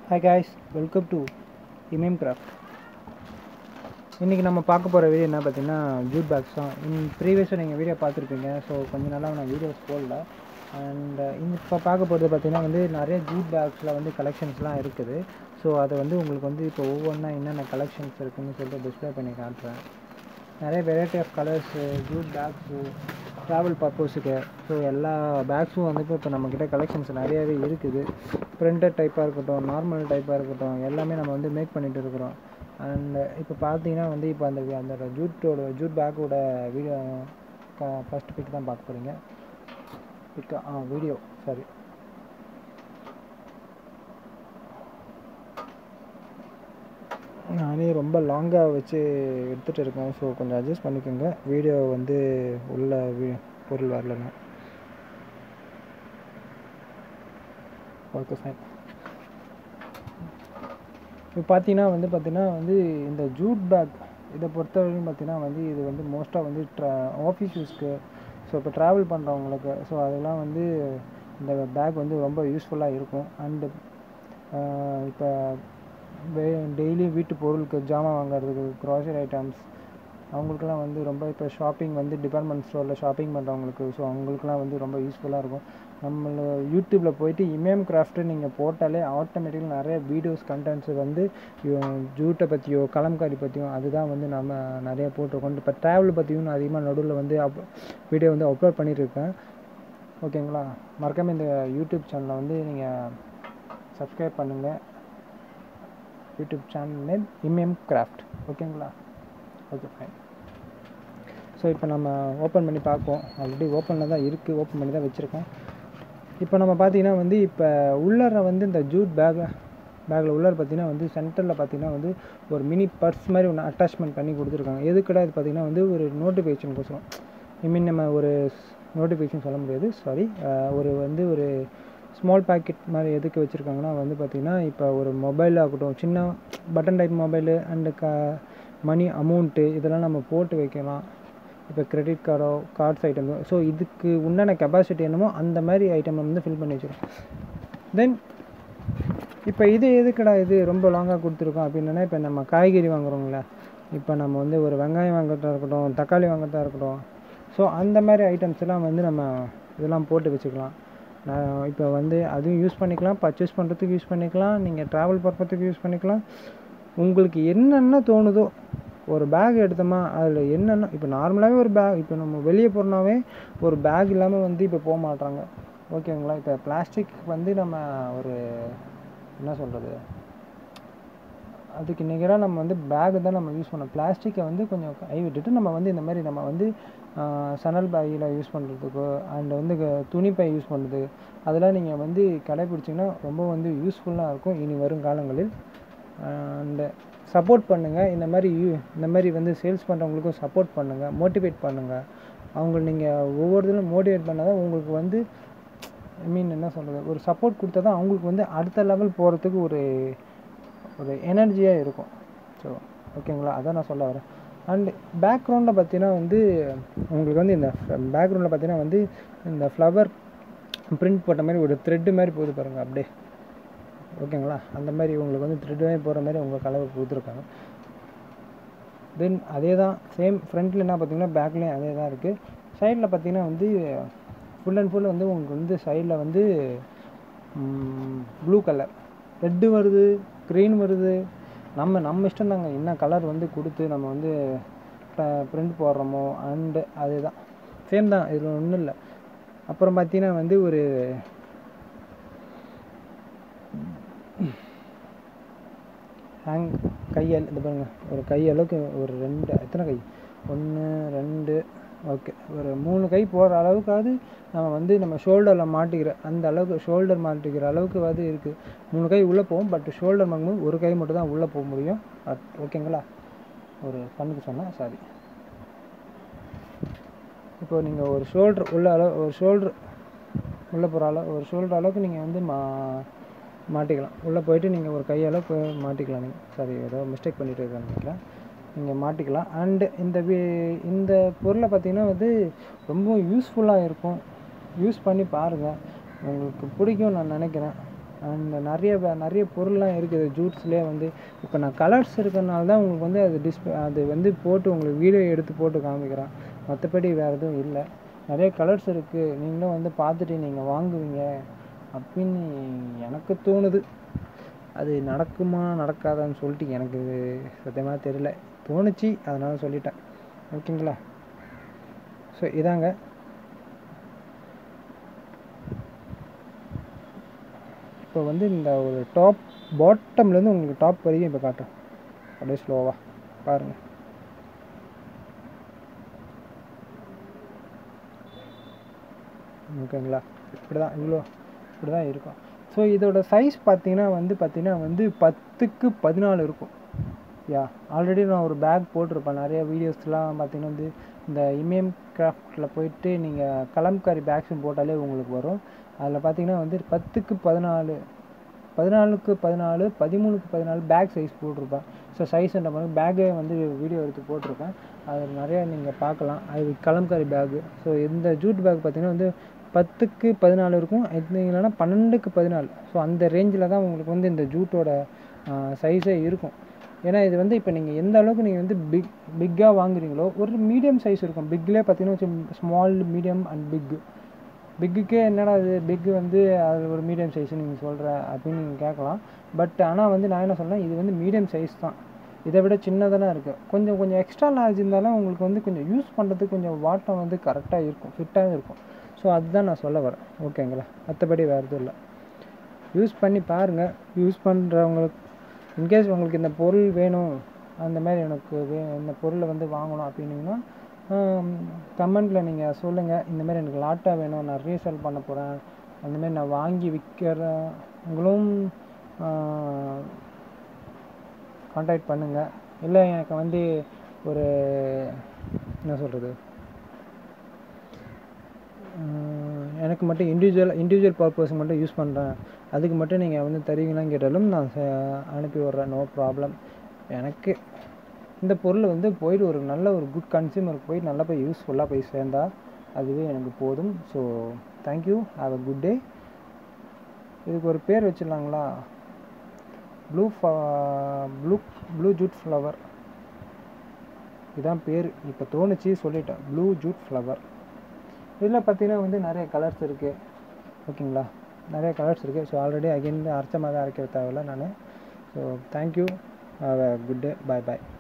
hi guys welcome to இமேம் craft இன்றைக்கி நம்ம பார்க்க போகிற வீடியோ என்ன பார்த்தீங்கன்னா ஜூட் பேக்ஸ் தான் இன் ப்ரீவியஸாக நீங்கள் வீடியோ பார்த்துருப்பீங்க ஸோ கொஞ்ச நாளாக நான் வீடியோஸ் போடல அண்ட் இப்போ பார்க்க போகிறது பார்த்தீங்கன்னா வந்து நிறைய ஜூட் பேக்ஸில் வந்து கலெக்ஷன்ஸ்லாம் இருக்குது ஸோ அதை வந்து உங்களுக்கு வந்து இப்போ ஒவ்வொன்றா என்னென்ன கலெக்ஷன்ஸ் இருக்குதுன்னு சொல்லிட்டு டிஸ்ப்ளே பண்ணி காட்டுறேன் நிறைய variety of colours jute bags travel பர்பஸுக்கு ஸோ எல்லா பேக்ஸும் வந்து இப்போ நம்மக்கிட்ட கலெக்ஷன்ஸ் நிறையவே இருக்குது பிரிண்டட் டைப்பாக இருக்கட்டும் நார்மல் டைப்பாக இருக்கட்டும் எல்லாமே நம்ம வந்து மேக் பண்ணிகிட்டு இருக்கிறோம் அண்ட் இப்போ பார்த்தீங்கன்னா வந்து இப்போ அந்த அந்த ஜூட்டோட ஜூட் பேக்கோட வீடியோ ஃபஸ்ட் பிக் தான் பார்க்க போகிறீங்க பிக்கா ஆ வீடியோ சாரி நானே ரொம்ப லாங்காக வச்சு எடுத்துகிட்டு இருக்கேன் ஸோ கொஞ்சம் அட்ஜஸ்ட் பண்ணிக்கோங்க வீடியோ வந்து உள்ள வி- பொருள் வரலன்னா ஓகே ஃபைன் இப்போ பார்த்தீங்கன்னா வந்து பார்த்தீங்கன்னா வந்து இந்த ஜூட் பேக் இதை பொறுத்த வரைக்கும் பார்த்தீங்கன்னா வந்து இது வந்து மோஸ்ட்டாக வந்து ட்ரா ஆஃபீஸ் யூஸ்க்கு ஸோ இப்போ ட்ராவல் பண்ணுறவங்களுக்கு ஸோ அதெல்லாம் வந்து இந்த பேக் வந்து ரொம்ப யூஸ்ஃபுல்லாக இருக்கும் அண்டு இப்போ டெய்லி வீட்டு பொருளுக்கு ஜாமான் வாங்குறதுக்கு க்ராசரி ஐட்டம்ஸ் அவங்களுக்குலாம் வந்து ரொம்ப இப்போ ஷாப்பிங் வந்து டிபார்ட்மெண்ட் ஸ்டோரில் ஷாப்பிங் பண்ணுறவங்களுக்கு ஸோ அவங்களுக்குலாம் வந்து ரொம்ப யூஸ்ஃபுல்லாக இருக்கும் நம்மள யூடியூப்பில் போயிட்டு இமேம் கிராஃப்ட்டு நீங்கள் போட்டாலே ஆட்டோமேட்டிக்காக நிறைய வீடியோஸ் கண்டென்ட்ஸ் வந்து ஜூட்டை பற்றியோ கலம்காரி பற்றியும் அதுதான் வந்து நம்ம நிறைய போட்டிருக்கோம் இப்போ ட்ராவல் பற்றியும் நான் அதிகமாக நடுவில் வந்து அப் வீடியோ வந்து அப்லோட் பண்ணியிருக்கேன் ஓகேங்களா மறக்காமல் இந்த யூடியூப் சேனலை வந்து நீங்கள் சப்ஸ்கிரைப் பண்ணுங்கள் யூடியூப் சேனல் நேம் இம்எம் கிராஃப்ட் ஓகேங்களா ஓகே ஃபைன் ஸோ இப்போ நம்ம ஓப்பன் பண்ணி பார்ப்போம் ஆல்ரெடி ஓப்பனில் தான் இருக்குது ஓப்பன் பண்ணி தான் வச்சுருக்கேன் இப்போ நம்ம பார்த்தீங்கன்னா வந்து இப்போ உள்ளார வந்து இந்த ஜூட் பேக் பேக்கில் உள்ளார பார்த்தீங்கன்னா வந்து சென்டரில் பார்த்தீங்கன்னா வந்து ஒரு மினி பர்ஸ் மாதிரி ஒன்று அட்டாச்மெண்ட் பண்ணி கொடுத்துருக்காங்க எதுக்கடா இது பார்த்தீங்கன்னா வந்து ஒரு நோட்டிஃபிகேஷனுக்கோசரம் ஐ மீன் நம்ம ஒரு நோட்டிஃபிகேஷன் சொல்ல முடியாது சாரி ஒரு வந்து ஒரு ஸ்மால் பாக்கெட் மாதிரி எதுக்கு வச்சுருக்காங்கன்னா வந்து பார்த்திங்கன்னா இப்போ ஒரு மொபைல் ஆகட்டும் சின்ன பட்டன் டைப் மொபைலு அண்டு க மணி அமௌண்ட்டு இதெல்லாம் நம்ம போட்டு வைக்கலாம் இப்போ கிரெடிட் கார்டோ கார்ட்ஸ் ஐட்டம் ஸோ இதுக்கு உண்டான கெப்பாசிட்டி என்னமோ அந்த மாதிரி ஐட்டம் வந்து ஃபில் பண்ணி வச்சிருக்கோம் தென் இப்போ இது எதுக்குடா இது ரொம்ப லாங்காக கொடுத்துருக்கோம் அப்படின்னா இப்போ நம்ம காய்கறி வாங்குறோங்களே இப்போ நம்ம வந்து ஒரு வெங்காயம் வாங்குறதா இருக்கட்டும் தக்காளி வாங்குறதா இருக்கட்டும் ஸோ அந்த மாதிரி ஐட்டம்ஸ் எல்லாம் வந்து நம்ம இதெல்லாம் போட்டு வச்சுக்கலாம் நான் இப்போ வந்து அதுவும் யூஸ் பண்ணிக்கலாம் பர்ச்சேஸ் பண்ணுறதுக்கு யூஸ் பண்ணிக்கலாம் நீங்கள் ட்ராவல் பர்பத்துக்கு யூஸ் பண்ணிக்கலாம் உங்களுக்கு என்னென்ன தோணுதோ ஒரு பேக் எடுத்தோமா அதில் என்னென்ன இப்போ நார்மலாகவே ஒரு பேக் இப்போ நம்ம வெளியே போகிறோனாவே ஒரு பேக் இல்லாமல் வந்து இப்போ போக மாட்டாங்க ஓகேங்களா இப்போ பிளாஸ்டிக் வந்து நம்ம ஒரு என்ன சொல்கிறது அதுக்கு நிகராக நம்ம வந்து பேக்கு தான் நம்ம யூஸ் பண்ணோம் பிளாஸ்டிக்கை வந்து கொஞ்சம் கை விட்டுட்டு நம்ம வந்து இந்த மாதிரி நம்ம வந்து ஆஹ், சணல் பையில் யூஸ் பண்ணுறதுக்கோ அண்ட் வந்து க- துணி பை யூஸ் பண்ணுறது அதெல்லாம் நீங்கள் வந்து கடைப்பிடிச்சிங்கன்னா ரொம்ப வந்து யூஸ்ஃபுல்லாக இருக்கும் இனி வரும் காலங்களில் அண்ட் சப்போர்ட் பண்ணுங்கள் இந்த மாதிரி யூ- இந்த மாதிரி வந்து சேல்ஸ் பண்ணுறவங்களுக்கும் சப்போர்ட் பண்ணுங்கள் மோட்டிவேட் பண்ணுங்கள் அவங்க நீங்கள் ஒவ்வொருத்தரும் மோட்டிவேட் பண்ணால் தான் உங்களுக்கு வந்து ஐ மீன் என்ன சொல்கிறது ஒரு சப்போர்ட் கொடுத்தா தான் அவங்களுக்கு வந்து அடுத்த லெவல் போகிறதுக்கு ஒரு ஒரு எனர்ஜியாக இருக்கும் ஸோ ஓகேங்களா அதான் நான் சொல்ல வரேன் அண்ட் பேக்ரவுண்டில் பார்த்தீங்கன்னா வந்து உங்களுக்கு வந்து இந்த பேக்ரவுண்டில் பார்த்தீங்கன்னா வந்து இந்த ஃப்ளவர் பிரிண்ட் போட்ட மாதிரி ஒரு த்ரெட்டு மாதிரி போகுது பாருங்கள் அப்படியே ஓகேங்களா அந்த மாதிரி உங்களுக்கு வந்து த்ரெட் மாதிரி போகிற மாதிரி உங்களுக்கு கலவை கொடுத்துருக்காங்க தென் அதே தான் சேம் ஃப்ரண்ட்டில் என்ன பார்த்தீங்கன்னா பேக்லேயும் அதே தான் இருக்குது சைடில் பார்த்தீங்கன்னா வந்து ஃபுல் அண்ட் ஃபுல் வந்து உங்களுக்கு வந்து சைடில் வந்து ப்ளூ கலர் ரெட்டு வருது க்ரீன் வருது நம்ம நம்ம இஷ்டம் தாங்க என்ன கலர் வந்து கொடுத்து நம்ம வந்து பிரிண்ட் போடுறோமோ அண்டு அதே தான் சேம் தான் இதில் ஒன்றும் இல்லை அப்புறம் பார்த்தீங்கன்னா வந்து ஒரு ஹேங் கையால் இந்த பாருங்க ஒரு கை அளவுக்கு ஒரு ரெண்டு எத்தனை கை ஒன்று ரெண்டு ஓகே ஒரு மூணு கை போடுற அளவுக்காவது நம்ம வந்து நம்ம ஷோல்டரில் மாட்டிக்கிற அந்த அளவுக்கு ஷோல்டர் மாட்டிக்கிற அளவுக்கு வந்து இருக்குது மூணு கை உள்ளே போகும் பட் ஷோல்டர் வாங்கும்போது ஒரு கை மட்டும் தான் உள்ளே போக முடியும் பட் ஓகேங்களா ஒரு பண்ணுக்கு சொன்னேன் சாரி இப்போ நீங்கள் ஒரு ஷோல்டர் உள்ள அளவு ஒரு ஷோல்டர் உள்ளே போகிற அளவு ஒரு ஷோல்டர் அளவுக்கு நீங்கள் வந்து மா மாட்டிக்கலாம் உள்ளே போயிட்டு நீங்கள் ஒரு கை அளவுக்கு மாட்டிக்கலாம் நீங்கள் சாரி ஏதோ மிஸ்டேக் பண்ணிட்டு இருக்கேன்னு நினைக்கிறேன் நீங்கள் மாட்டிக்கலாம் அண்டு இந்த வி- இந்த பொருளை பார்த்தீங்கன்னா வந்து ரொம்ப யூஸ்ஃபுல்லாக இருக்கும் யூஸ் பண்ணி பாருங்கள் உங்களுக்கு பிடிக்கும் நான் நினைக்கிறேன் அண்ட் நிறைய வ- நிறைய பொருள்லாம் இருக்குது ஜூட்ஸ்லேயே வந்து இப்போ நான் கலர்ஸ் இருக்கறனால தான் உங்களுக்கு வந்து அது டிஸ்பிளே அது வந்து போட்டு உங்களுக்கு வீடியோ எடுத்து போட்டு காமிக்கிறேன் மற்றபடி வேறு எதுவும் இல்லை நிறைய கலர்ஸ் இருக்குது நீங்களும் வந்து பார்த்துட்டு நீங்கள் வாங்குவீங்க அப்படின்னு எனக்கு தோணுது அது நடக்குமா நடக்காதான்னு சொல்லிட்டு எனக்கு சத்தியமாக தெரியல தோணுச்சு அதனால சொல்லிட்டேன் ஓகேங்களா ஸோ இதாங்க இப்போ வந்து இந்த ஒரு டாப் பாட்டம்லேருந்து உங்களுக்கு டாப் வரைக்கும் இப்போ காட்டும் அப்படியே ஸ்லோவாக பாருங்கள் ஓகேங்களா இப்படி தான் இவ்வளோ இப்படி தான் இருக்கும் ஸோ இதோட சைஸ் பார்த்தீங்கன்னா வந்து பார்த்தீங்கன்னா வந்து பத்துக்கு பதினாலு இருக்கும் யா ஆல்ரெடி நான் ஒரு பேக் போட்டிருப்பேன் நிறைய வீடியோஸ்லாம் பார்த்தீங்கன்னா வந்து இந்த இமேம் கிராஃப்டில் போயிட்டு நீங்கள் கலம்காரி பேக்ஸும் போட்டாலே உங்களுக்கு வரும் அதில் பார்த்தீங்கன்னா வந்து பத்துக்கு பதினாலு பதினாலுக்கு பதினாலு பதிமூணுக்கு பதினாலு பேக் சைஸ் போட்டிருப்பேன் ஸோ சைஸ்ன்ற மாதிரி பேக்கே வந்து வீடியோ எடுத்து போட்டிருப்பேன் அதில் நிறையா நீங்கள் பார்க்கலாம் அது கலம்காரி பேக்கு ஸோ இந்த ஜூட் பேக் பார்த்தீங்கன்னா வந்து பத்துக்கு பதினாலு இருக்கும் இது இல்லைன்னா பன்னெண்டுக்கு பதினாலு ஸோ அந்த ரேஞ்சில் தான் உங்களுக்கு வந்து இந்த ஜூட்டோட சைஸே இருக்கும் ஏன்னா இது வந்து இப்போ நீங்கள் எந்த அளவுக்கு நீங்கள் வந்து பிக் பிக்காக வாங்குறீங்களோ ஒரு மீடியம் சைஸ் இருக்கும் பிக்லேயே பார்த்தீங்கன்னா ஸ்மால் மீடியம் அண்ட் பிக் பிக்குக்கே என்னடா இது பிக்கு வந்து அது ஒரு மீடியம் சைஸ் நீங்கள் சொல்கிற அப்படின்னு நீங்கள் கேட்கலாம் பட் ஆனால் வந்து நான் என்ன சொல்றேன் இது வந்து மீடியம் சைஸ் தான் இதை விட சின்னதெல்லாம் இருக்குது கொஞ்சம் கொஞ்சம் எக்ஸ்ட்ரா லார்ஜ் இருந்தாலும் உங்களுக்கு வந்து கொஞ்சம் யூஸ் பண்ணுறதுக்கு கொஞ்சம் வாட்டம் வந்து கரெக்டாக இருக்கும் ஃபிட்டாக இருக்கும் ஸோ அதுதான் நான் சொல்ல வரேன் ஓகேங்களா மற்றபடி வேறு எதுவும் இல்லை யூஸ் பண்ணி பாருங்கள் யூஸ் பண்ணுறவங்களுக்கு இன்கேஸ் உங்களுக்கு இந்த பொருள் வேணும் அந்த மாதிரி எனக்கு வே இந்த பொருளை வந்து வாங்கணும் அப்படின்னீங்கன்னா கமெண்ட்டில் நீங்கள் சொல்லுங்கள் இந்த மாதிரி எனக்கு லாட்டாக வேணும் நான் ரீசேல் பண்ண போகிறேன் அந்த மாதிரி நான் வாங்கி விற்கிறேன் உங்களும் காண்டாக்ட் பண்ணுங்கள் இல்லை எனக்கு வந்து ஒரு என்ன சொல்கிறது எனக்கு மட்டும் இண்டிவிஜுவல் இண்டிவிஜுவல் பர்பஸ் மட்டும் யூஸ் பண்ணுறேன் அதுக்கு மட்டும் நீங்கள் வந்து தருவீங்களான்னு கேட்டாலும் நான் ச- அனுப்பி விட்றேன் நோ ப்ராப்ளம் எனக்கு இந்த பொருள் வந்து போயிட்டு ஒரு நல்ல ஒரு குட் கன்சியூமருக்கு போய் நல்லா போய் யூஸ்ஃபுல்லாக போய் சேர்ந்தா அதுவே எனக்கு போதும் so thank you have a good day இதுக்கு ஒரு பேர் வச்சிடலாங்களா blue blue blue jute flower இதான் பேர் இப்போ தோணுச்சு சொல்லிட்டேன் ப்ளூ ஜூட் ஃப்ளவர் இதில் பார்த்தீங்கன்னா வந்து நிறைய கலர்ஸ் இருக்குது ஓகேங்களா நிறைய கலர்ஸ் இருக்குது ஸோ ஆல்ரெடி அகைன் அரைச்ச மாதிரி அரைக்க தேவையில்ல நான் so thank you have a good day bye bye